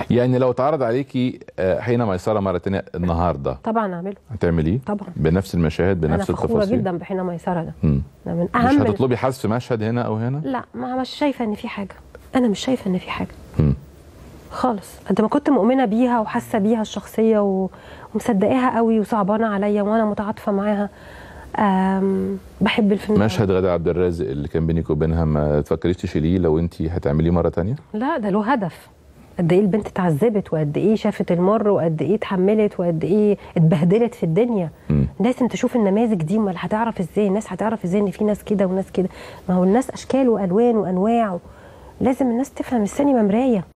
يعني لو اتعرض عليكي آه، حين ميسره مره تانية النهارده طبعا اعمله هتعملي طبعا بنفس المشاهد انا بنفس فخوره التفاصيل جدا بحين ميسره ده مم. ده من مش اهم هتطلبي حذف مشهد هنا او هنا لا ما مش شايفه ان في حاجه انا مش شايفه ان في حاجه مم. خالص قد ما كنت مؤمنه بيها وحاسه بيها الشخصيه و... ومصدقاها قوي وصعبانه عليا وانا متعاطفه معاها أم... بحب الفيلم أوي. مشهد غادة عبد الرازق اللي كان بينك وبينها ما تفكريش تشيليه لو انت هتعمليه مره تانية لا ده له هدف قد ايه البنت اتعذبت وقد ايه شافت المر وقد ايه اتحملت وقد ايه اتبهدلت في الدنيا مم. لازم تشوف النماذج دي امال هتعرف ازاي الناس هتعرف ازاي ان في ناس كده وناس كده ما هو الناس اشكال والوان وانواع لازم الناس تفهم السينما مرايه